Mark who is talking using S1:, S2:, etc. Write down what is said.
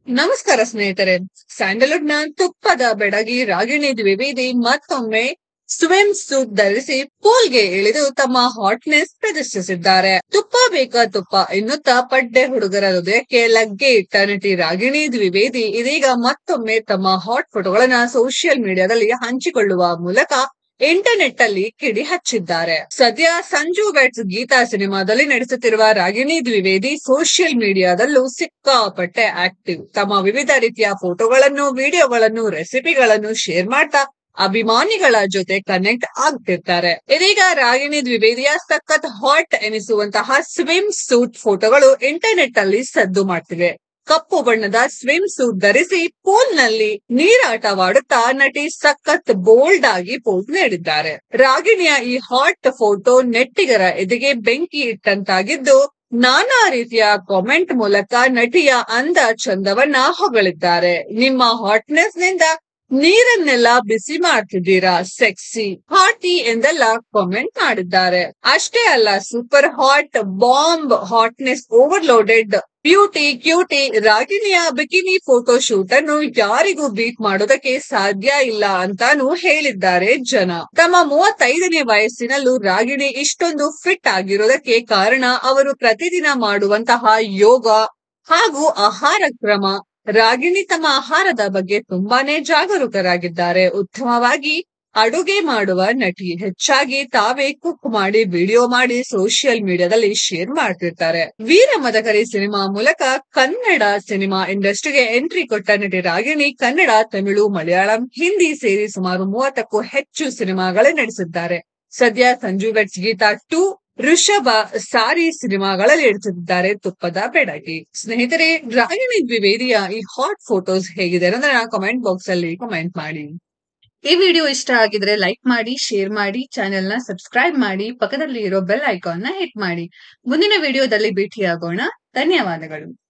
S1: ನಮಸ್ಕಾರ ಸ್ನೇಹಿತರೆ ಸ್ಯಾಂಡಲ್ವುಡ್ ನ ತುಪ್ಪದ ಬೆಡಗಿ ರಾಗಿಣಿ ದ್ವಿವೇದಿ ಮತ್ತೊಮ್ಮೆ ಸ್ವಿಮ್ ಸೂಟ್ ಧರಿಸಿ ಪೂಲ್ಗೆ ಇಳಿದು ತಮ್ಮ ಹಾಟ್ನೆಸ್ ಪ್ರದರ್ಶಿಸಿದ್ದಾರೆ ತುಪ್ಪ ಬೇಕಾ ತುಪ್ಪ ಎನ್ನುತ್ತಾ ಪಡ್ಡೆ ಹುಡುಗರ ಹೃದಯಕ್ಕೆ ಲಗ್ಗೆ ಇಟ್ಟ ನಟಿ ರಾಗಿಣಿ ದ್ವಿವೇದಿ ಇದೀಗ ಮತ್ತೊಮ್ಮೆ ತಮ್ಮ ಹಾಟ್ ಫೋಟೋಗಳನ್ನ ಸೋಷಿಯಲ್ ಮೀಡಿಯಾದಲ್ಲಿ ಹಂಚಿಕೊಳ್ಳುವ ಮೂಲಕ ಇಂಟರ್ನೆಟ್ ಅಲ್ಲಿ ಕಿಡಿ ಹಚ್ಚಿದ್ದಾರೆ ಸದ್ಯ ಸಂಜು ವೆಟ್ಸ್ ಗೀತಾ ಸಿನಿಮಾದಲ್ಲಿ ನಡೆಸುತ್ತಿರುವ ರಾಗಿಣಿ ದ್ವಿವೇದಿ ಸೋಷಿಯಲ್ ಮೀಡಿಯಾದಲ್ಲೂ ಸಿಕ್ಕಾಪಟ್ಟೆ ಆಕ್ಟಿವ್ ತಮ್ಮ ವಿವಿಧ ರೀತಿಯ ಫೋಟೋಗಳನ್ನು ವಿಡಿಯೋಗಳನ್ನು ರೆಸಿಪಿಗಳನ್ನು ಶೇರ್ ಮಾಡ್ತಾ ಅಭಿಮಾನಿಗಳ ಜೊತೆ ಕನೆಕ್ಟ್ ಆಗ್ತಿರ್ತಾರೆ ಇದೀಗ ರಾಗಿಣಿ ದ್ವಿವೇದಿಯ ಸಖತ್ ಹಾಟ್ ಎನಿಸುವಂತಹ ಸ್ವಿಮ್ ಸೂಟ್ ಫೋಟೋಗಳು ಇಂಟರ್ನೆಟ್ ಅಲ್ಲಿ ಸದ್ದು ಮಾಡ್ತಿವೆ ಕಪ್ಪು ಬಣ್ಣದ ಸ್ವಿಮ್ ಸೂಟ್ ಧರಿಸಿ ಪೂಲ್ ನಲ್ಲಿ ನೀರಾಟವಾಡುತ್ತಾ ನಟಿ ಸಖತ್ ಬೋಲ್ಡ್ ಆಗಿ ಪೋಸ್ ನೀಡಿದ್ದಾರೆ ರಾಗಿಣಿಯ ಈ ಹಾಟ್ ಫೋಟೋ ನೆಟ್ಟಿಗರ ಎದೆಗೆ ಬೆಂಕಿ ಇಟ್ಟಂತಾಗಿದ್ದು ನಾನಾ ರೀತಿಯ ಕಾಮೆಂಟ್ ಮೂಲಕ ನಟಿಯ ಅಂದ ಚಂದವನ್ನ ಹೊಗಳಿದ್ದಾರೆ ನಿಮ್ಮ ಹಾಟ್ನೆಸ್ ನಿಂದ ನೀರನ್ನೆಲ್ಲ ಬಿಸಿ ಮಾಡ್ತಿದ್ದೀರಾ ಸೆಕ್ಸಿ ಹಾಟಿ ಎಂದೆಲ್ಲ ಕಾಮೆಂಟ್ ಮಾಡಿದ್ದಾರೆ ಅಷ್ಟೇ ಅಲ್ಲ super hot bomb hotness overloaded beauty cutie ರಾಗಿಣಿಯ ಬಿಕಿನಿ ಫೋಟೋ ಶೂಟ್ ಅನ್ನು ಯಾರಿಗೂ ಬೀಟ್ ಮಾಡೋದಕ್ಕೆ ಸಾಧ್ಯ ಇಲ್ಲ ಅಂತಾನು ಹೇಳಿದ್ದಾರೆ ಜನ ತಮ್ಮ ಮೂವತ್ತೈದನೇ ವಯಸ್ಸಿನಲ್ಲೂ ರಾಗಿಣಿ ಇಷ್ಟೊಂದು ಫಿಟ್ ಆಗಿರೋದಕ್ಕೆ ಕಾರಣ ಅವರು ಪ್ರತಿದಿನ ಮಾಡುವಂತಹ ಯೋಗ ಹಾಗೂ ಆಹಾರ ಕ್ರಮ ರಾಗಿಣಿ ತಮ್ಮ ಆಹಾರದ ಬಗ್ಗೆ ತುಂಬಾನೇ ಜಾಗರೂಕರಾಗಿದ್ದಾರೆ ಉತ್ತಮವಾಗಿ ಅಡುಗೆ ಮಾಡುವ ನಟಿ ಹೆಚ್ಚಾಗಿ ತಾವೇ ಕುಕ್ ಮಾಡಿ ವಿಡಿಯೋ ಮಾಡಿ ಸೋಷಿಯಲ್ ಮೀಡಿಯಾದಲ್ಲಿ ಶೇರ್ ಮಾಡ್ತಿರ್ತಾರೆ ವೀರ ಮದಕರಿ ಸಿನಿಮಾ ಮೂಲಕ ಕನ್ನಡ ಸಿನಿಮಾ ಇಂಡಸ್ಟ್ರಿಗೆ ಎಂಟ್ರಿ ಕೊಟ್ಟ ನಟಿ ರಾಗಿಣಿ ಕನ್ನಡ ತಮಿಳು ಮಲಯಾಳಂ ಹಿಂದಿ ಸೇರಿ ಸುಮಾರು ಮೂವತ್ತಕ್ಕೂ ಹೆಚ್ಚು ಸಿನಿಮಾಗಳೇ ನಡೆಸಿದ್ದಾರೆ ಸದ್ಯ ಸಂಜು ವೆಟ್ಸ್ ಗೀತಾ ಟೂ ಋಷಭ ಸಾರಿ ಸಿನಿಮಾಗಳಲ್ಲಿ ಇಡ್ತಿದ್ದಾರೆ ತುಪ್ಪದ ಬೆಡಗಿ ಸ್ನೇಹಿತರೆ ರಾಗಿಣಿ ದ್ವಿವೇದಿಯ ಈ ಹಾಟ್ ಫೋಟೋಸ್ ಹೇಗಿದೆ ಅನ್ನೋದನ್ನ ಕಮೆಂಟ್ ಬಾಕ್ಸ್ ಅಲ್ಲಿ ಕಮೆಂಟ್ ಮಾಡಿ ಈ ವಿಡಿಯೋ ಇಷ್ಟ ಆಗಿದ್ರೆ ಲೈಕ್ ಮಾಡಿ ಶೇರ್ ಮಾಡಿ ಚಾನೆಲ್ ನ ಸಬ್ಸ್ಕ್ರೈಬ್ ಮಾಡಿ ಪಕ್ಕದಲ್ಲಿ ಇರೋ ಬೆಲ್ ಐಕಾನ್ ನ ಹಿಟ್ ಮಾಡಿ ಮುಂದಿನ ವಿಡಿಯೋದಲ್ಲಿ ಭೇಟಿಯಾಗೋಣ ಧನ್ಯವಾದಗಳು